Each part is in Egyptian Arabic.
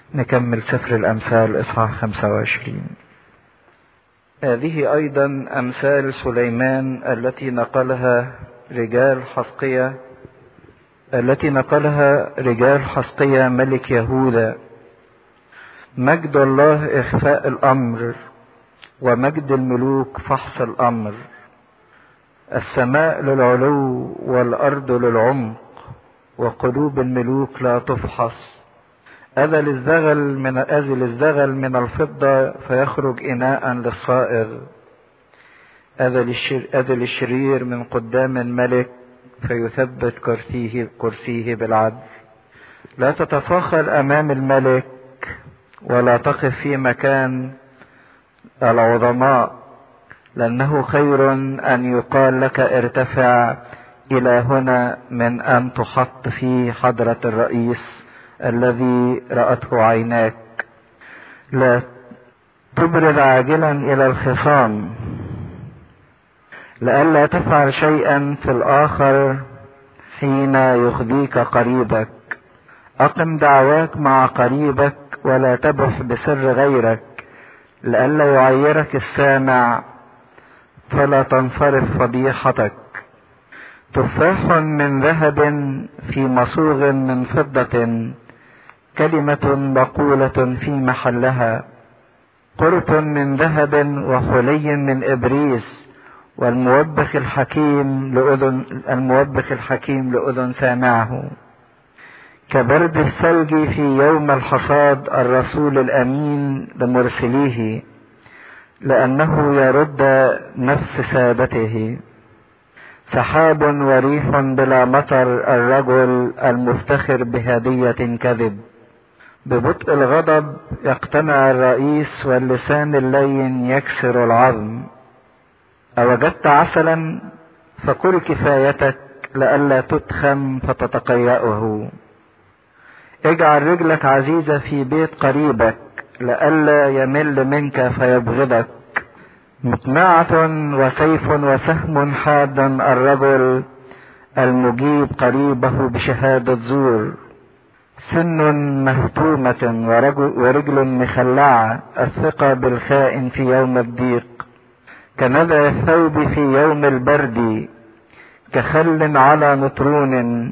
نكمل سفر الأمثال إصحاح 25 هذه أيضا أمثال سليمان التي نقلها رجال حسقية التي نقلها رجال حسقية ملك يهوذا مجد الله إخفاء الأمر ومجد الملوك فحص الأمر السماء للعلو والأرض للعمق وقلوب الملوك لا تفحص أذل الزغل من أذل الزغل من الفضة فيخرج إناء للصائغ أذل, الشر أذل الشرير من قدام الملك فيثبت كرسيه, كرسيه بالعدل لا تتفاخر أمام الملك ولا تقف في مكان العظماء لأنه خير أن يقال لك ارتفع إلى هنا من أن تحط في حضرة الرئيس الذي رأته عيناك لا تبرد عاجلا إلى الخصام لئلا تفعل شيئا في الآخر حين يخزيك قريبك أقم دعواك مع قريبك ولا تبح بسر غيرك لئلا يعيرك السامع فلا تنصرف فضيحتك تفاح من ذهب في مصوغ من فضة كلمة مقولة في محلها قرط من ذهب وحلي من إبريس والموبخ الحكيم لأذن الموبخ الحكيم لأذن سامعه كبرد الثلج في يوم الحصاد الرسول الأمين لمرسليه لأنه يرد نفس سادته سحاب وريح بلا مطر الرجل المفتخر بهدية كذب ببطء الغضب يقتنع الرئيس واللسان اللين يكسر العظم أوجدت عسلا فكل كفايتك لئلا تتخم فتتقيأه اجعل رجلك عزيزة في بيت قريبك لئلا يمل منك فيبغضك مقنعة وسيف وسهم حاد الرجل المجيب قريبه بشهادة زور سن مهتومة ورجل مخلعة الثقة بالخائن في يوم الضيق كندى الثوب في يوم البرد كخل على نطرون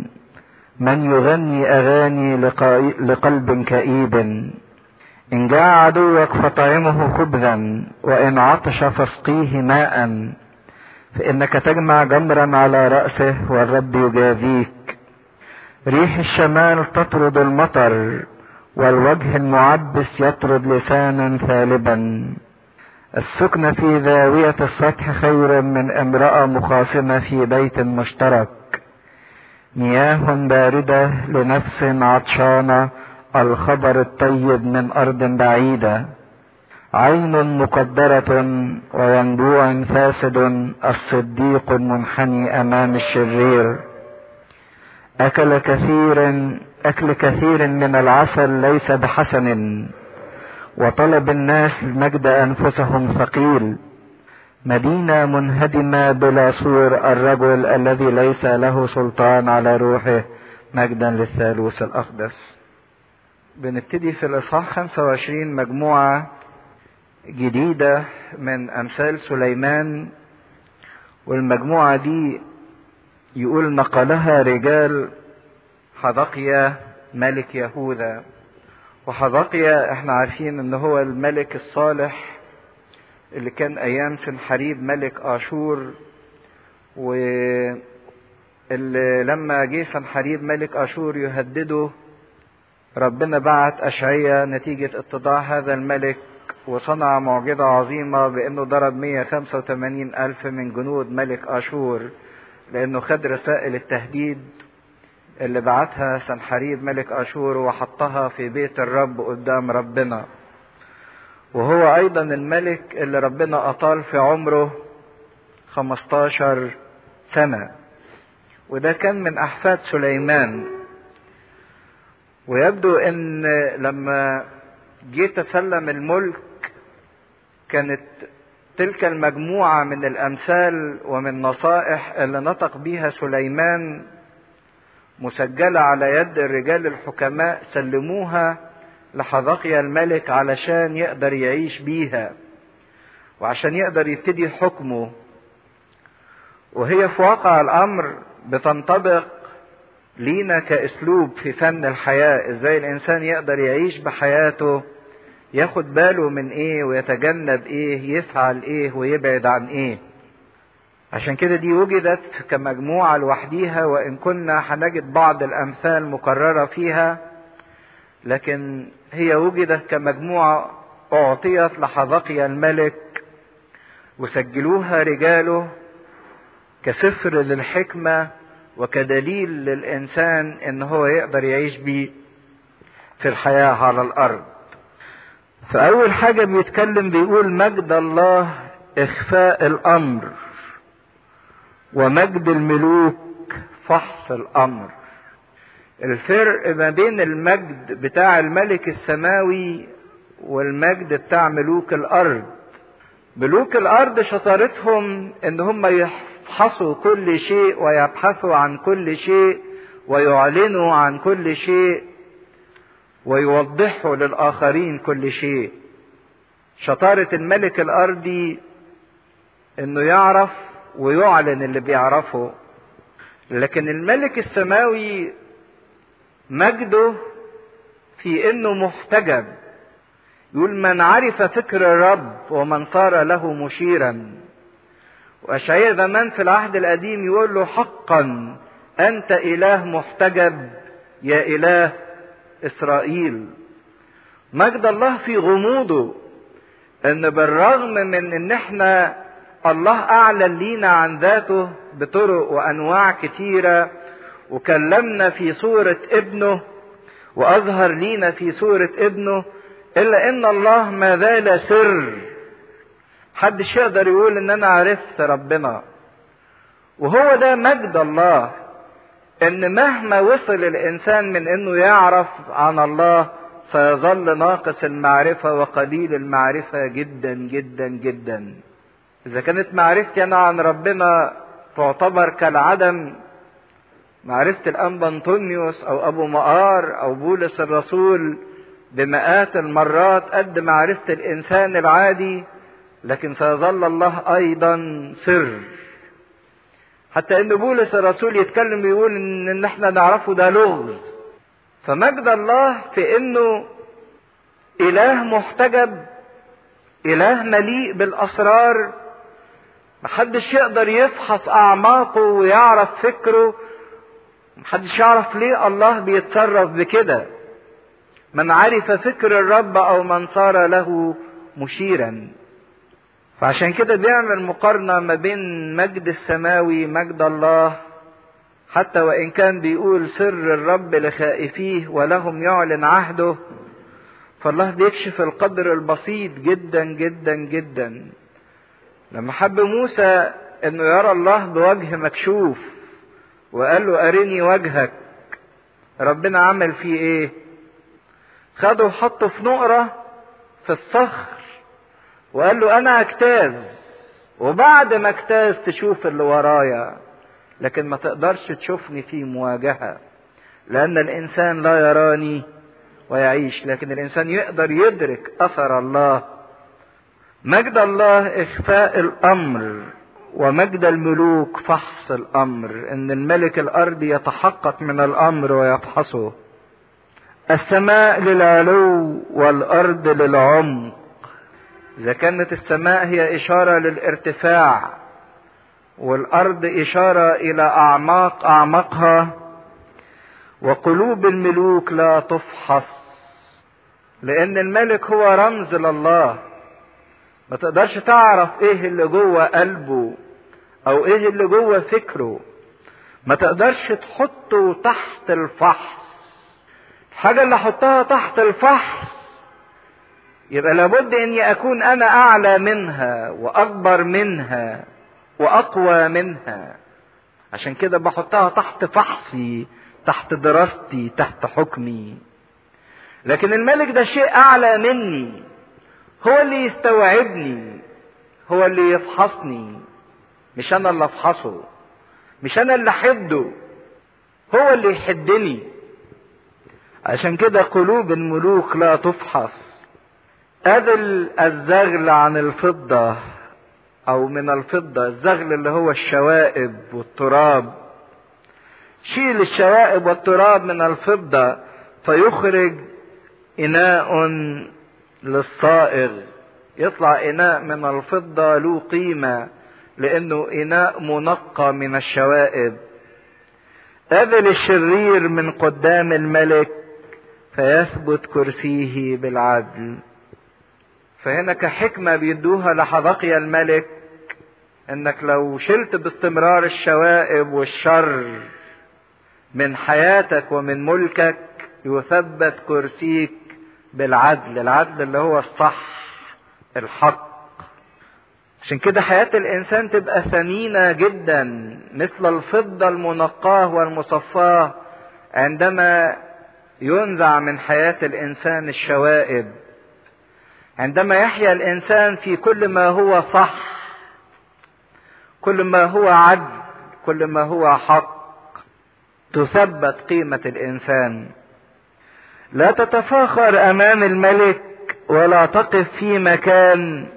من يغني أغاني لقلب كئيب إن جاء عدوك فطعمه خبزا وإن عطش فاسقيه ماء فإنك تجمع جمرا على رأسه والرب يجازيك ريح الشمال تطرد المطر والوجه المعبس يطرد لسانا ثالبا السكن في ذاوية السطح خير من امرأة مخاصمة في بيت مشترك مياه باردة لنفس عطشانة الخبر الطيب من أرض بعيدة عين مقدرة وينبوع فاسد الصديق المنحني أمام الشرير أكل كثير أكل كثير من العسل ليس بحسن وطلب الناس مجد أنفسهم ثقيل مدينة منهدمة بلا سور الرجل الذي ليس له سلطان على روحه مجدا للثالوث الأقدس بنبتدي في الإصحاح 25 مجموعة جديدة من أمثال سليمان والمجموعة دي يقول نقلها رجال حذقيا ملك يهوذا وحذقيا احنا عارفين ان هو الملك الصالح اللي كان ايام سنحريب ملك اشور واللي لما جه سنحريب ملك اشور يهدده ربنا بعت اشعيا نتيجة اتضاع هذا الملك وصنع معجزة عظيمة بانه ضرب 185 الف من جنود ملك اشور لانه خد رسائل التهديد اللي بعتها سنحريب ملك اشور وحطها في بيت الرب قدام ربنا وهو ايضا الملك اللي ربنا اطال في عمره 15 سنة وده كان من احفاد سليمان ويبدو ان لما جه تسلم الملك كانت تلك المجموعة من الأمثال ومن نصائح اللي نطق بها سليمان مسجلة على يد الرجال الحكماء سلموها لحذقيا الملك علشان يقدر يعيش بيها وعشان يقدر يبتدي حكمه وهي في واقع الامر بتنطبق لينا كاسلوب في فن الحياه ازاي الانسان يقدر يعيش بحياته ياخد باله من ايه ويتجنب ايه يفعل ايه ويبعد عن ايه عشان كده دي وجدت كمجموعة لوحديها وإن كنا هنجد بعض الأمثال مكررة فيها لكن هي وجدت كمجموعة أعطيت لحذقيا الملك وسجلوها رجاله كسفر للحكمة وكدليل للإنسان إن هو يقدر يعيش بيه في الحياة على الأرض فأول حاجة بيتكلم بيقول مجد الله إخفاء الأمر ومجد الملوك فحص الامر الفرق ما بين المجد بتاع الملك السماوي والمجد بتاع ملوك الارض ملوك الارض شطارتهم ان هم يفحصوا كل شيء ويبحثوا عن كل شيء ويعلنوا عن كل شيء ويوضحوا للاخرين كل شيء شطاره الملك الارضي انه يعرف ويعلن اللي بيعرفه لكن الملك السماوي مجده في انه محتجب يقول من عرف فكر الرب ومن صار له مشيرا واشعياء زمان في العهد القديم يقول له حقا انت اله محتجب يا اله اسرائيل مجد الله في غموضه ان بالرغم من ان احنا الله اعلن لينا عن ذاته بطرق وانواع كتيره وكلمنا في صوره ابنه واظهر لينا في صوره ابنه الا ان الله ما زال سر محدش يقدر يقول ان انا عرفت ربنا وهو ده مجد الله ان مهما وصل الانسان من انه يعرف عن الله سيظل ناقص المعرفه وقليل المعرفه جدا جدا جدا إذا كانت معرفتي أنا عن ربنا تعتبر كالعدم معرفة الأنبا أنطونيوس أو أبو مقار أو بولس الرسول بمئات المرات قد معرفة الإنسان العادي لكن سيظل الله أيضا سر حتى إن بولس الرسول يتكلم ويقول إن, إن إحنا نعرفه ده لغز فمجد الله في إنه إله محتجب إله مليء بالأسرار محدش يقدر يفحص اعماقه ويعرف فكره محدش يعرف ليه الله بيتصرف بكده من عرف فكر الرب او من صار له مشيرا فعشان كده بيعمل مقارنة ما بين مجد السماوي مجد الله حتى وإن كان بيقول سر الرب لخائفيه ولهم يعلن عهده فالله بيكشف القدر البسيط جدا جدا جدا لما حب موسى انه يرى الله بوجه مكشوف وقال له ارني وجهك ربنا عمل فيه ايه خده وحطه في نقرة في الصخر وقال له انا اجتاز وبعد ما اجتاز تشوف اللي ورايا لكن ما تقدرش تشوفني في مواجهة لان الانسان لا يراني ويعيش لكن الانسان يقدر يدرك اثر الله مجد الله اخفاء الامر ومجد الملوك فحص الامر ان الملك الارضي يتحقق من الامر ويفحصه السماء للعلو والارض للعمق اذا كانت السماء هي اشاره للارتفاع والارض اشاره الى اعماق اعماقها وقلوب الملوك لا تفحص لان الملك هو رمز لله ما تقدرش تعرف ايه اللي جوه قلبه او ايه اللي جوه فكره ما تقدرش تحطه تحت الفحص الحاجة اللي احطها تحت الفحص يبقى لابد اني اكون انا اعلى منها واكبر منها واقوى منها عشان كده بحطها تحت فحصي تحت دراستي تحت حكمي لكن الملك ده شيء اعلى مني هو اللي يستوعبني هو اللي يفحصني مش انا اللي افحصه مش انا اللي احده هو اللي يحدني عشان كده قلوب الملوك لا تفحص أذل الزغل عن الفضة أو من الفضة الزغل اللي هو الشوائب والتراب شيل الشوائب والتراب من الفضة فيخرج إناء للصائغ يطلع إناء من الفضة له قيمة لأنه إناء منقى من الشوائب أذل الشرير من قدام الملك فيثبت كرسيه بالعدل فهنا كحكمة بيدوها لحبقي الملك انك لو شلت باستمرار الشوائب والشر من حياتك ومن ملكك يثبت كرسيك بالعدل العدل اللي هو الصح الحق عشان كده حياة الإنسان تبقى ثمينة جدا مثل الفضة المنقاة والمصفاة عندما ينزع من حياة الإنسان الشوائب عندما يحيا الإنسان في كل ما هو صح كل ما هو عدل كل ما هو حق تثبت قيمة الإنسان لا تتفاخر أمام الملك ولا تقف في مكان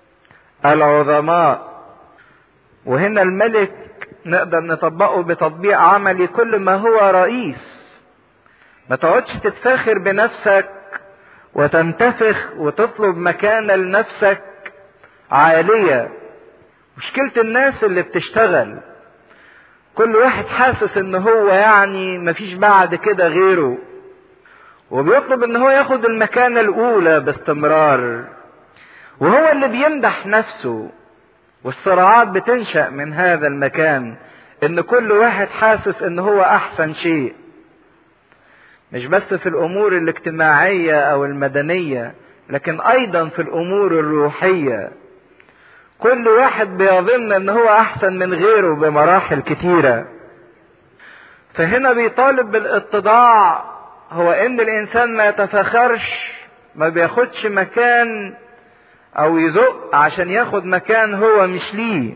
العظماء وهنا الملك نقدر نطبقه بتطبيق عملي كل ما هو رئيس ما تقعدش تتفاخر بنفسك وتنتفخ وتطلب مكانة لنفسك عالية مشكلة الناس اللي بتشتغل كل واحد حاسس ان هو يعني مفيش بعد كده غيره وبيطلب ان هو ياخد المكانة الاولى باستمرار وهو اللي بيمدح نفسه والصراعات بتنشأ من هذا المكان ان كل واحد حاسس ان هو احسن شيء مش بس في الامور الاجتماعية او المدنية لكن ايضا في الامور الروحية كل واحد بيظن ان هو احسن من غيره بمراحل كتيرة فهنا بيطالب بالاتضاع هو ان الانسان ما يتفخرش ما بياخدش مكان او يزق عشان ياخد مكان هو مش ليه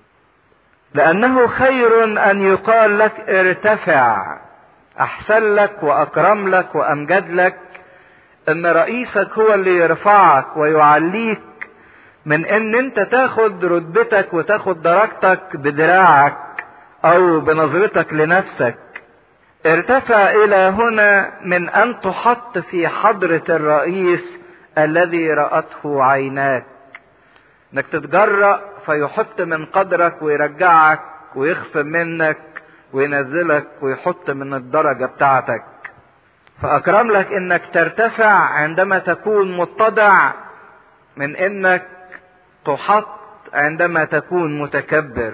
لانه خير ان يقال لك ارتفع احسن لك واكرم لك وامجد لك ان رئيسك هو اللي يرفعك ويعليك من ان انت تاخد رتبتك وتاخد درجتك بدراعك او بنظرتك لنفسك ارتفع الى هنا من ان تحط في حضرة الرئيس الذي رأته عيناك انك تتجرأ فيحط من قدرك ويرجعك ويخصم منك وينزلك ويحط من الدرجة بتاعتك فأكرم لك انك ترتفع عندما تكون متضع من انك تحط عندما تكون متكبر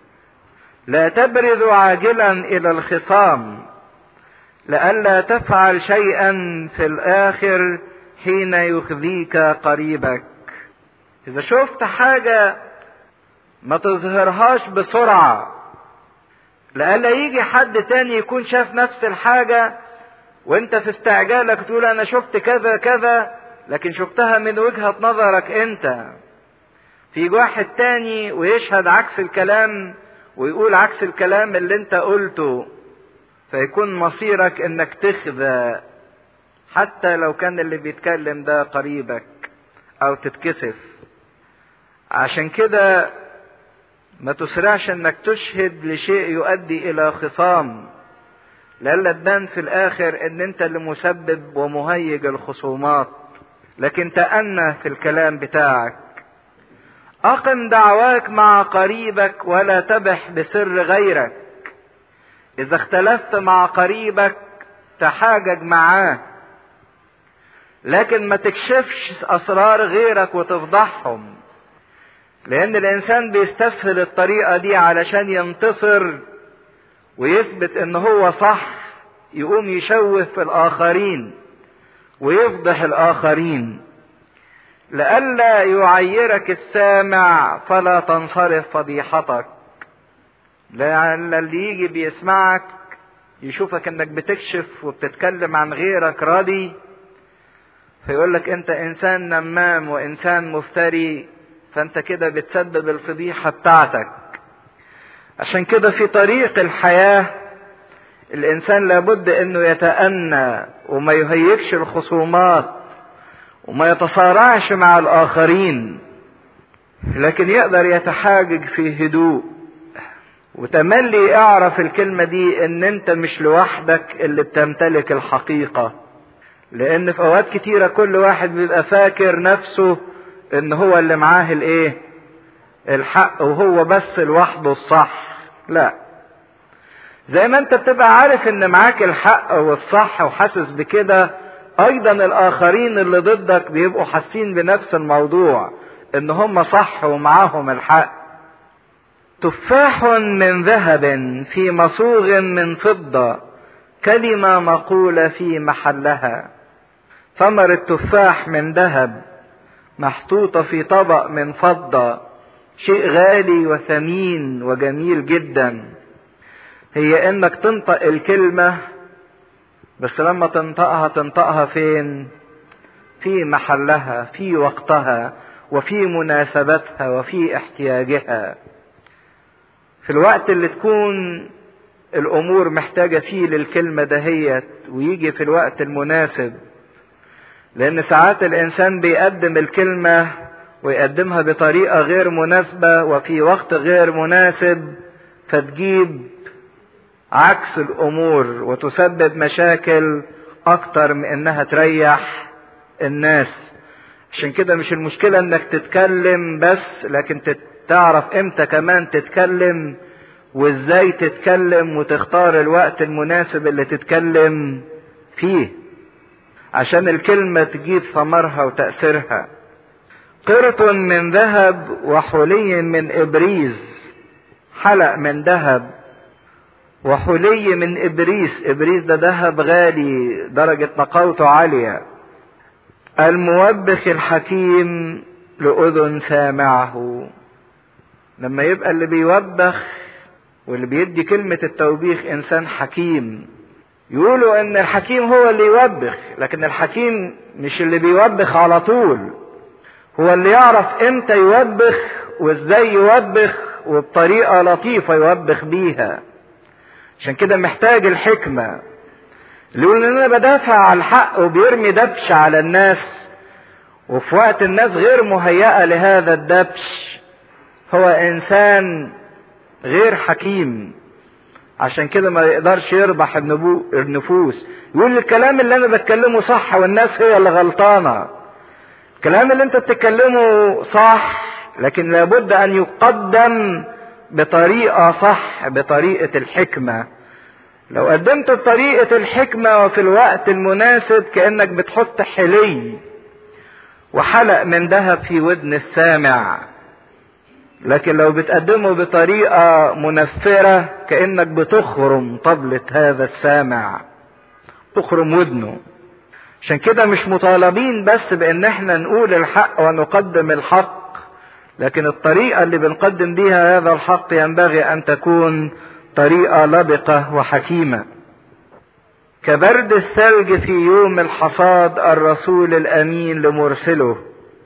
لا تبرز عاجلا الى الخصام لئلا تفعل شيئا في الاخر حين يخزيك قريبك اذا شفت حاجة ما تظهرهاش بسرعة لئلا يجي حد تاني يكون شاف نفس الحاجة وانت في استعجالك تقول انا شفت كذا كذا لكن شفتها من وجهة نظرك انت في واحد تاني ويشهد عكس الكلام ويقول عكس الكلام اللي انت قلته فيكون مصيرك انك تخذى حتى لو كان اللي بيتكلم ده قريبك او تتكسف عشان كده ما تسرعش انك تشهد لشيء يؤدي الى خصام لألا تبان في الاخر ان انت اللي مسبب ومهيج الخصومات لكن تأنى في الكلام بتاعك أقم دعواك مع قريبك ولا تبح بسر غيرك إذا اختلفت مع قريبك تحاجج معاه لكن ما تكشفش أسرار غيرك وتفضحهم لأن الإنسان بيستسهل الطريقة دي علشان ينتصر ويثبت إن هو صح يقوم يشوه في الآخرين ويفضح الآخرين لئلا يعيرك السامع فلا تنصرف فضيحتك لعل اللي يجي بيسمعك يشوفك انك بتكشف وبتتكلم عن غيرك راضي فيقول لك انت انسان نمام وانسان مفتري فانت كده بتسبب الفضيحة بتاعتك عشان كده في طريق الحياة الانسان لابد انه يتأنى وما يهيجش الخصومات وما يتصارعش مع الآخرين لكن يقدر يتحاجج في هدوء وتملي اعرف الكلمة دي ان انت مش لوحدك اللي بتمتلك الحقيقة لان في اوقات كتيرة كل واحد بيبقى فاكر نفسه ان هو اللي معاه الايه الحق وهو بس لوحده الصح لا زي ما انت بتبقى عارف ان معاك الحق والصح وحاسس بكده ايضا الاخرين اللي ضدك بيبقوا حاسين بنفس الموضوع ان هم صح ومعاهم الحق تفاح من ذهب في مصوغ من فضة كلمة مقولة في محلها ثمر التفاح من ذهب محطوطة في طبق من فضة شيء غالي وثمين وجميل جدا هي انك تنطق الكلمة بس لما تنطقها تنطقها فين في محلها في وقتها وفي مناسبتها وفي احتياجها في الوقت اللي تكون الامور محتاجة فيه للكلمة دهيت ويجي في الوقت المناسب لان ساعات الانسان بيقدم الكلمة ويقدمها بطريقة غير مناسبة وفي وقت غير مناسب فتجيب عكس الامور وتسبب مشاكل اكتر من انها تريح الناس عشان كده مش المشكلة انك تتكلم بس لكن تعرف امتى كمان تتكلم وازاي تتكلم وتختار الوقت المناسب اللي تتكلم فيه عشان الكلمة تجيب ثمرها وتأثيرها قرط من ذهب وحلي من ابريز حلق من ذهب وحلي من ابريس ابريس ده ذهب غالي درجة نقاوته عالية الموبخ الحكيم لأذن سامعه لما يبقى اللي بيوبخ واللي بيدي كلمة التوبيخ إنسان حكيم يقولوا إن الحكيم هو اللي يوبخ لكن الحكيم مش اللي بيوبخ على طول هو اللي يعرف إمتى يوبخ وإزاي يوبخ وبطريقة لطيفة يوبخ بيها عشان كده محتاج الحكمة اللي يقول إن أنا بدافع على الحق وبيرمي دبش على الناس وفي وقت الناس غير مهيئة لهذا الدبش هو انسان غير حكيم عشان كده ما يقدرش يربح النفوس يقول الكلام اللي انا بتكلمه صح والناس هي اللي غلطانه الكلام اللي انت بتتكلمه صح لكن لابد ان يقدم بطريقه صح بطريقه الحكمه لو قدمت بطريقه الحكمه وفي الوقت المناسب كانك بتحط حلي وحلق من ذهب في ودن السامع لكن لو بتقدمه بطريقة منفرة كأنك بتخرم طبلة هذا السامع تخرم ودنه عشان كده مش مطالبين بس بان احنا نقول الحق ونقدم الحق لكن الطريقة اللي بنقدم بيها هذا الحق ينبغي ان تكون طريقة لبقة وحكيمة كبرد الثلج في يوم الحصاد الرسول الامين لمرسله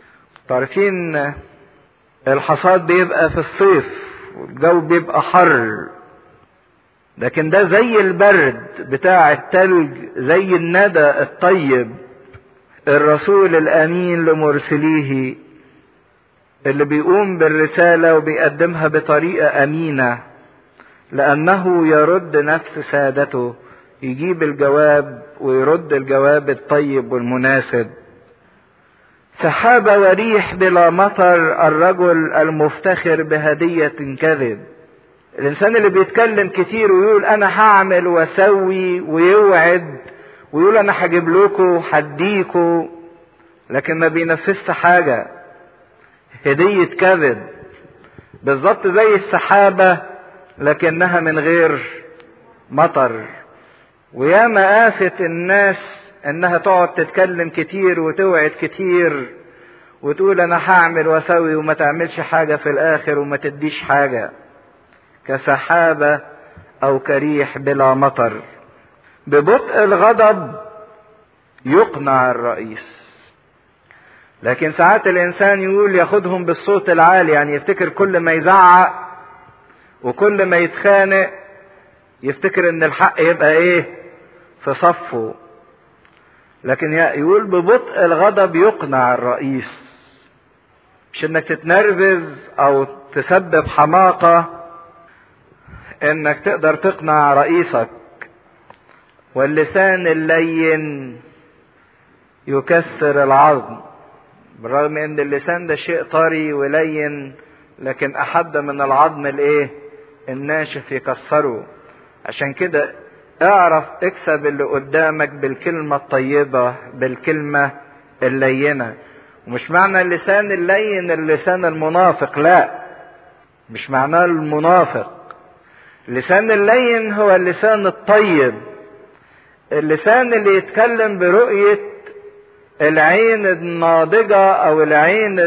تعرفين الحصاد بيبقى في الصيف والجو بيبقى حر لكن ده زي البرد بتاع التلج زي الندى الطيب الرسول الامين لمرسليه اللي بيقوم بالرسالة وبيقدمها بطريقة امينة لانه يرد نفس سادته يجيب الجواب ويرد الجواب الطيب والمناسب سحابة وريح بلا مطر الرجل المفتخر بهدية كذب الانسان اللي بيتكلم كتير ويقول انا هعمل واسوي ويوعد ويقول انا هجيب لكم هديكوا لكن ما بينفذش حاجة هدية كذب بالظبط زي السحابة لكنها من غير مطر وياما آفة الناس انها تقعد تتكلم كتير وتوعد كتير وتقول انا هعمل واسوي وما تعملش حاجة في الاخر وما تديش حاجة كسحابة او كريح بلا مطر ببطء الغضب يقنع الرئيس لكن ساعات الانسان يقول ياخدهم بالصوت العالي يعني يفتكر كل ما يزعق وكل ما يتخانق يفتكر ان الحق يبقى ايه في صفه لكن يقول ببطء الغضب يقنع الرئيس مش انك تتنرفز او تسبب حماقة انك تقدر تقنع رئيسك واللسان اللين يكسر العظم بالرغم ان اللسان ده شيء طري ولين لكن احد من العظم الايه الناشف يكسره عشان كده اعرف اكسب اللي قدامك بالكلمة الطيبة بالكلمة اللينة ومش معنى اللسان اللين اللسان المنافق لا مش معناه المنافق اللسان اللين هو اللسان الطيب اللسان اللي يتكلم برؤية العين الناضجة او العين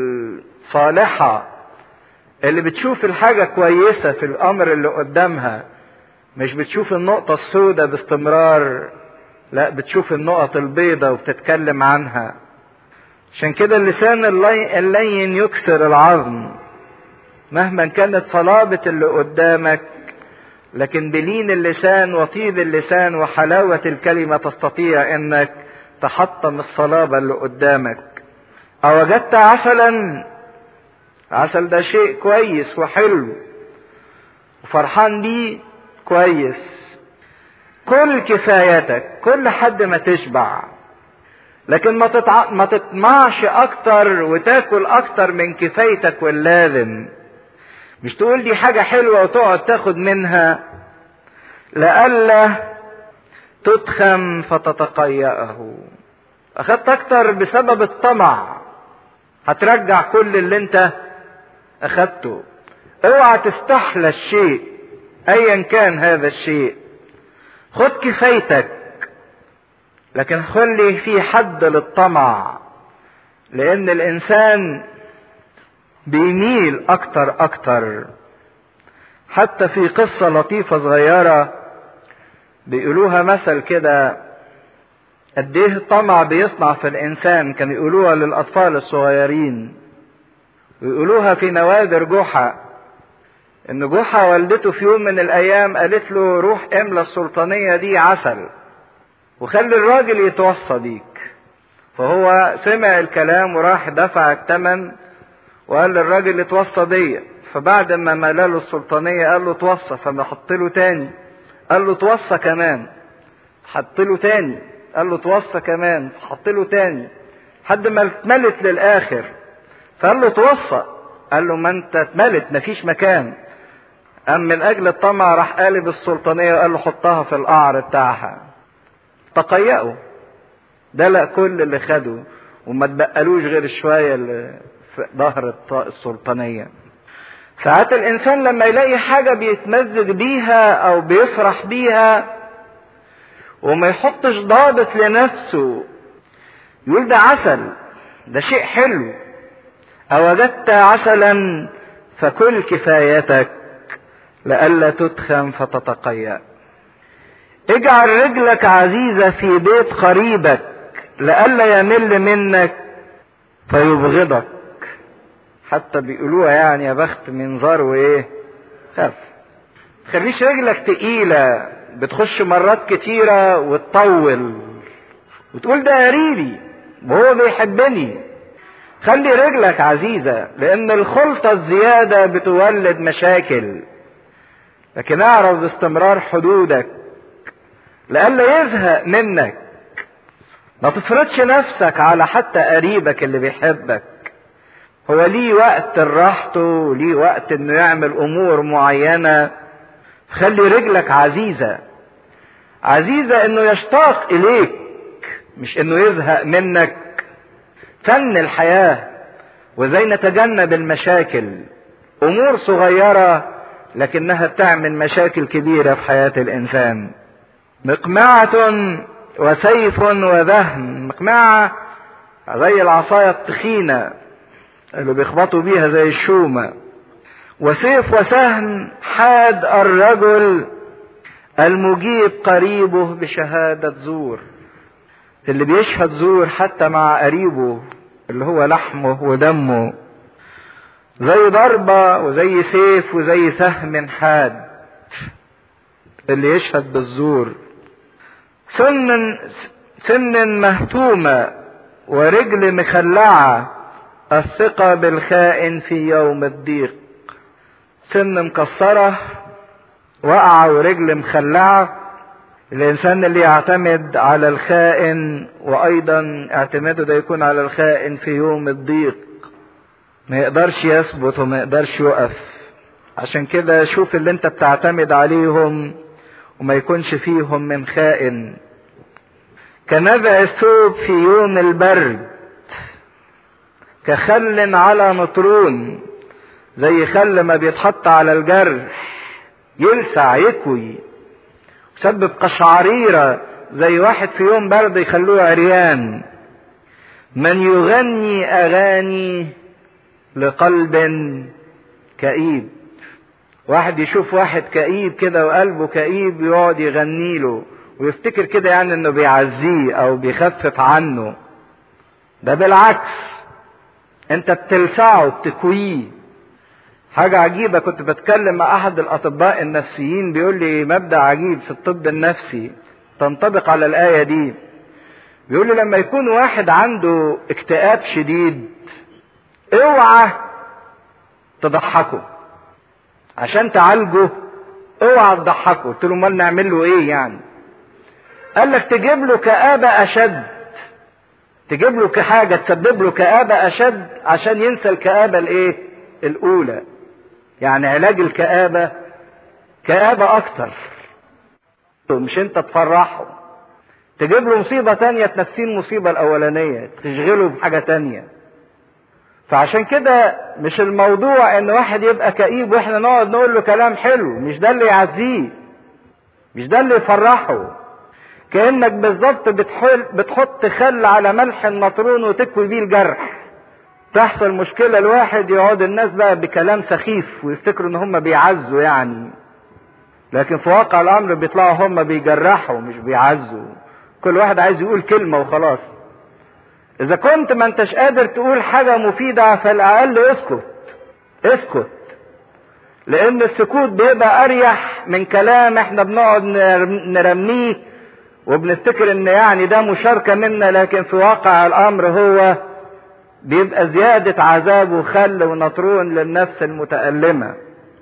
الصالحة اللي بتشوف الحاجة كويسة في الامر اللي قدامها مش بتشوف النقطة السوداء باستمرار لا بتشوف النقط البيضاء وبتتكلم عنها عشان كده اللسان اللين يكسر العظم مهما كانت صلابة اللي قدامك لكن بلين اللسان وطيب اللسان وحلاوة الكلمة تستطيع انك تحطم الصلابة اللي قدامك اوجدت عسلا عسل ده شيء كويس وحلو وفرحان بيه كويس كل كفايتك كل حد ما تشبع لكن ما تتع... ما تطمعش اكتر وتاكل اكتر من كفايتك واللازم مش تقول دي حاجة حلوة وتقعد تاخد منها لئلا تتخم فتتقيأه اخدت اكتر بسبب الطمع هترجع كل اللي انت اخدته اوعى تستحلى الشيء ايا كان هذا الشيء خد كفايتك لكن خلي في حد للطمع لان الانسان بيميل اكتر اكتر حتى في قصة لطيفة صغيرة بيقولوها مثل كده قد ايه الطمع بيصنع في الانسان كانوا يقولوها للاطفال الصغيرين ويقولوها في نوادر جحا ان جحا والدته في يوم من الايام قالت له روح املى السلطانية دي عسل وخلي الراجل يتوصى بيك فهو سمع الكلام وراح دفع الثمن وقال للراجل اتوصى بيا فبعد ما ملاله السلطانية قال له اتوصى فما حط له تاني قال له اتوصى كمان حط له تاني قال له اتوصى كمان حط له تاني لحد ما اتملت للاخر فقال له اتوصى قال له ما انت اتملت مفيش مكان قام من اجل الطمع راح قالب السلطانية وقال له حطها في القعر بتاعها تقيأوا دلق كل اللي خده وما تبقلوش غير شوية اللي في ظهر السلطانية ساعات الانسان لما يلاقي حاجة بيتمزج بيها او بيفرح بيها وما يحطش ضابط لنفسه يقول ده عسل ده شيء حلو أوجدت عسلا فكل كفايتك لئلا تتخم فتتقيأ اجعل رجلك عزيزة في بيت قريبك لئلا يمل منك فيبغضك حتى بيقولوها يعني يا بخت منظر وايه خف تخليش رجلك تقيلة بتخش مرات كتيرة وتطول وتقول ده قريبي وهو بيحبني خلي رجلك عزيزة لأن الخلطة الزيادة بتولد مشاكل لكن اعرف باستمرار حدودك لئلا يزهق منك ما تفرضش نفسك على حتى قريبك اللي بيحبك هو ليه وقت راحته ليه وقت انه يعمل امور معينة خلي رجلك عزيزة عزيزة انه يشتاق اليك مش انه يزهق منك فن الحياة وازاي نتجنب المشاكل امور صغيرة لكنها بتعمل مشاكل كبيرة في حياة الانسان مقمعة وسيف وذهن مقمعة زي العصاية التخينة اللي بيخبطوا بيها زي الشومة وسيف وسهم حاد الرجل المجيب قريبه بشهادة زور اللي بيشهد زور حتى مع قريبه اللي هو لحمه ودمه زي ضربة وزي سيف وزي سهم حاد اللي يشهد بالزور سن سن مهتومة ورجل مخلعة الثقة بالخائن في يوم الضيق سن مكسرة وقعة ورجل مخلعة الإنسان اللي يعتمد على الخائن وأيضا اعتماده ده يكون على الخائن في يوم الضيق ما يقدرش يثبت وما يقدرش يقف عشان كده شوف اللي انت بتعتمد عليهم وما يكونش فيهم من خائن كنبع الثوب في يوم البرد كخل على نطرون زي خل ما بيتحط على الجرح يلسع يكوي سبب قشعريرة زي واحد في يوم برد يخلوه عريان من يغني أغاني لقلب كئيب واحد يشوف واحد كئيب كده وقلبه كئيب يقعد يغني له ويفتكر كده يعني انه بيعزيه او بيخفف عنه ده بالعكس انت بتلسعه بتكويه حاجة عجيبة كنت بتكلم مع أحد الأطباء النفسيين بيقول لي مبدأ عجيب في الطب النفسي تنطبق على الآية دي بيقول لي لما يكون واحد عنده اكتئاب شديد اوعى تضحكه عشان تعالجه اوعى تضحكه قلت له امال نعمل له ايه يعني قال لك تجيب له كآبة أشد تجيب له كحاجة تسبب له كآبة أشد عشان ينسى الكآبة الإيه؟ الأولى. يعني علاج الكآبة كآبة أكتر. مش أنت تفرحه. تجيب له مصيبة تانية تنسيه المصيبة الأولانية، تشغله بحاجة تانية. فعشان كده مش الموضوع إن واحد يبقى كئيب وإحنا نقعد نقول له كلام حلو، مش ده اللي يعزيه. مش ده اللي يفرحه. كانك بالظبط بتحط خل على ملح النطرون وتكوي بيه الجرح تحصل مشكله الواحد يقعد الناس بقى بكلام سخيف ويفتكروا ان هم بيعزوا يعني لكن في واقع الامر بيطلعوا هم بيجرحوا مش بيعزوا كل واحد عايز يقول كلمه وخلاص اذا كنت ما انتش قادر تقول حاجه مفيده فالاقل اسكت اسكت لان السكوت بيبقى اريح من كلام احنا بنقعد نرميه وبنفتكر ان يعني ده مشاركة منا لكن في واقع الامر هو بيبقى زيادة عذاب وخل ونطرون للنفس المتألمة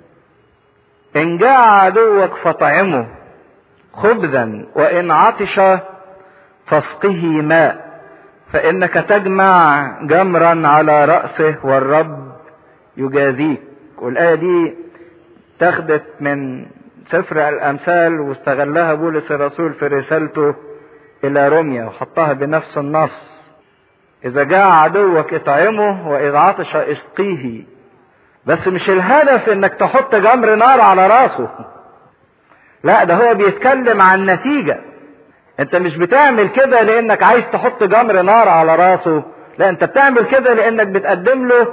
ان جاء عدوك فطعمه خبزا وان عطش فاسقه ماء فانك تجمع جمرا على رأسه والرب يجازيك والاية دي تاخدت من سفر الامثال واستغلها بولس الرسول في رسالته الى روميا وحطها بنفس النص اذا جاء عدوك اطعمه واذا عطش اسقيه بس مش الهدف انك تحط جمر نار على راسه لا ده هو بيتكلم عن نتيجة انت مش بتعمل كده لانك عايز تحط جمر نار على راسه لا انت بتعمل كده لانك بتقدم له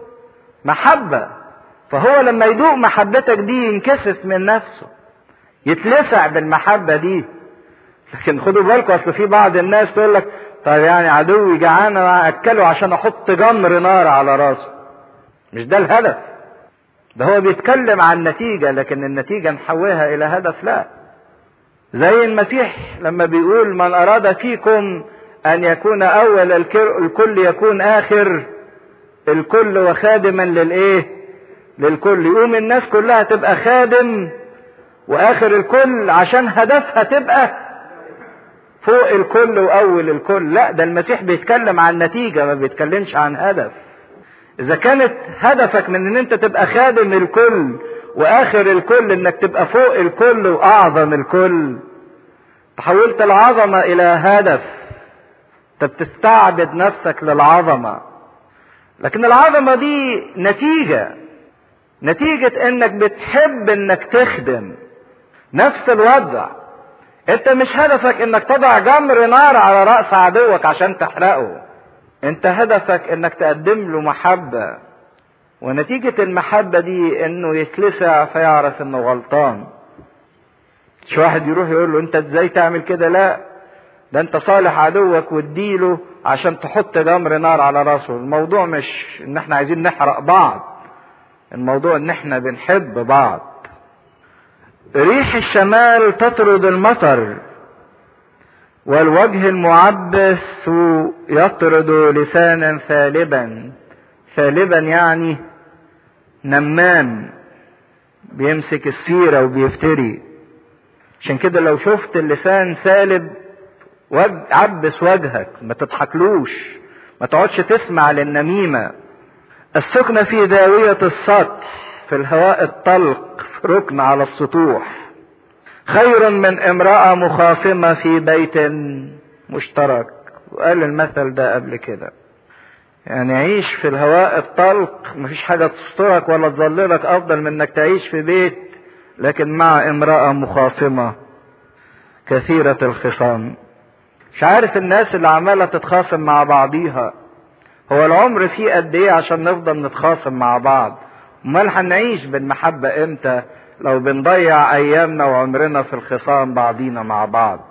محبة فهو لما يدوق محبتك دي ينكسف من نفسه يتلسع بالمحبة دي لكن خدوا بالكم اصل في بعض الناس تقول لك طيب يعني عدوي جعان انا اكله عشان احط جمر نار على راسه مش ده الهدف ده هو بيتكلم عن نتيجة لكن النتيجة نحولها الى هدف لا زي المسيح لما بيقول من اراد فيكم ان يكون اول الكل يكون اخر الكل وخادما للايه للكل يقوم الناس كلها تبقى خادم واخر الكل عشان هدفها تبقى فوق الكل واول الكل لا ده المسيح بيتكلم عن نتيجة ما بيتكلمش عن هدف اذا كانت هدفك من ان انت تبقى خادم الكل واخر الكل انك تبقى فوق الكل واعظم الكل تحولت العظمة الى هدف انت بتستعبد نفسك للعظمة لكن العظمة دي نتيجة نتيجة انك بتحب انك تخدم نفس الوضع انت مش هدفك انك تضع جمر نار على رأس عدوك عشان تحرقه انت هدفك انك تقدم له محبة ونتيجة المحبة دي انه يتلسع فيعرف انه غلطان مش واحد يروح يقول له انت ازاي تعمل كده لا ده انت صالح عدوك واديله عشان تحط جمر نار على راسه الموضوع مش ان احنا عايزين نحرق بعض الموضوع ان احنا بنحب بعض ريح الشمال تطرد المطر والوجه المعبس يطرد لسانا ثالبا ثالبا يعني نمام بيمسك السيرة وبيفتري عشان كده لو شفت اللسان سالب وج... عبس وجهك ما تضحكلوش ما تقعدش تسمع للنميمة السكنة في داوية السطح في الهواء الطلق في ركن على السطوح خير من امرأة مخاصمة في بيت مشترك وقال المثل ده قبل كده يعني عيش في الهواء الطلق مفيش حاجة تسترك ولا تظللك أفضل من إنك تعيش في بيت لكن مع امرأة مخاصمة كثيرة الخصام مش عارف الناس اللي عمالة تتخاصم مع بعضيها هو العمر فيه قد ايه عشان نفضل نتخاصم مع بعض امال هنعيش بالمحبة امتى لو بنضيع ايامنا وعمرنا في الخصام بعضينا مع بعض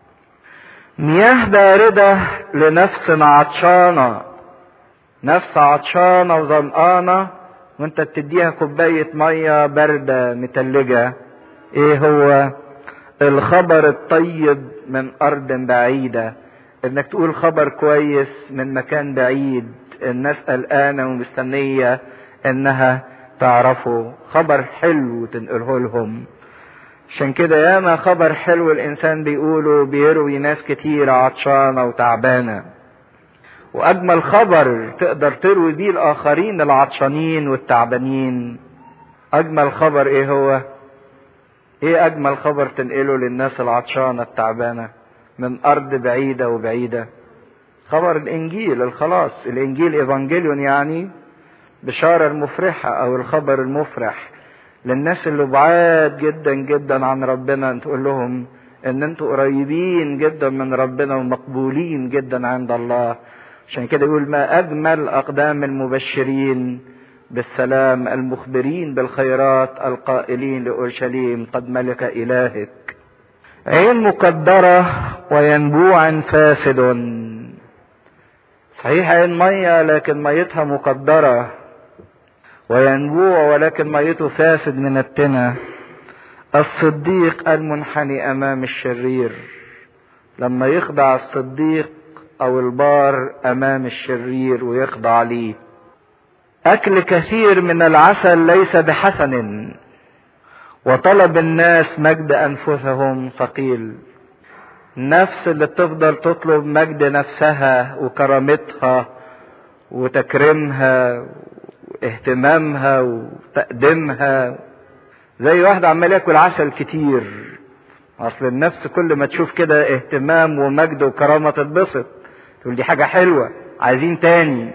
مياه باردة لنفس عطشانة نفس عطشانة وظمآنة وانت بتديها كوباية مية باردة متلجة ايه هو الخبر الطيب من ارض بعيدة انك تقول خبر كويس من مكان بعيد الناس قلقانة ومستنية انها تعرفه خبر حلو تنقله لهم عشان كده ياما خبر حلو الانسان بيقوله بيروي ناس كتير عطشانة وتعبانة واجمل خبر تقدر تروي بيه الاخرين العطشانين والتعبانين اجمل خبر ايه هو ايه اجمل خبر تنقله للناس العطشانة التعبانة من ارض بعيدة وبعيدة خبر الانجيل الخلاص الانجيل ايفانجيليون يعني بشارة المفرحة او الخبر المفرح للناس اللي بعاد جدا جدا عن ربنا تقول لهم ان انتوا قريبين جدا من ربنا ومقبولين جدا عند الله عشان كده يقول ما اجمل اقدام المبشرين بالسلام المخبرين بالخيرات القائلين لاورشليم قد ملك الهك عين مقدره وينبوع فاسد صحيح عين ميه لكن ميتها مقدره وينبوع ولكن ميته فاسد من التنة الصديق المنحني امام الشرير لما يخضع الصديق او البار امام الشرير ويخضع ليه اكل كثير من العسل ليس بحسن وطلب الناس مجد انفسهم ثقيل النفس اللي بتفضل تطلب مجد نفسها وكرامتها وتكريمها واهتمامها وتقديمها زي واحد عمال ياكل عسل كتير اصل النفس كل ما تشوف كده اهتمام ومجد وكرامه تتبسط تقول دي حاجه حلوه عايزين تاني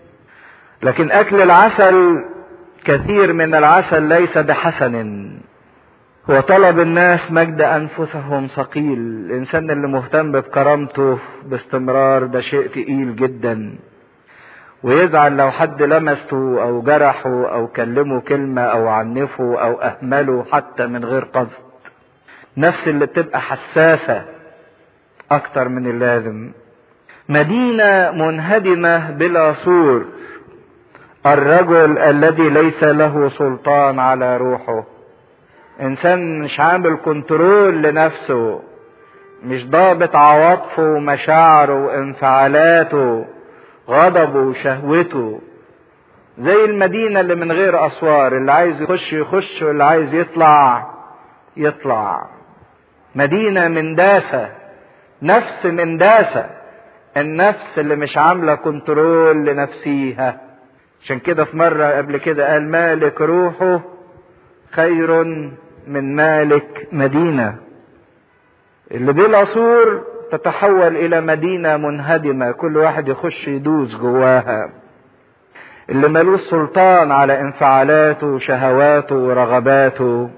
لكن اكل العسل كثير من العسل ليس بحسن هو طلب الناس مجد انفسهم ثقيل الانسان اللي مهتم بكرامته باستمرار ده شيء تقيل جدا ويزعل لو حد لمسه او جرحه او كلمه كلمة او عنفه او اهمله حتى من غير قصد نفس اللي بتبقى حساسة اكتر من اللازم مدينة منهدمة بلا سور الرجل الذي ليس له سلطان على روحه انسان مش عامل كنترول لنفسه مش ضابط عواطفه ومشاعره وانفعالاته غضبه وشهوته زي المدينة اللي من غير أسوار اللي عايز يخش يخش واللي عايز يطلع يطلع مدينة منداسة نفس منداسة النفس اللي مش عاملة كنترول لنفسيها عشان كده في مرة قبل كده قال مالك روحه خير من مالك مدينة اللي بلا سور تتحول الى مدينة منهدمة كل واحد يخش يدوس جواها اللي ملوش سلطان على انفعالاته وشهواته ورغباته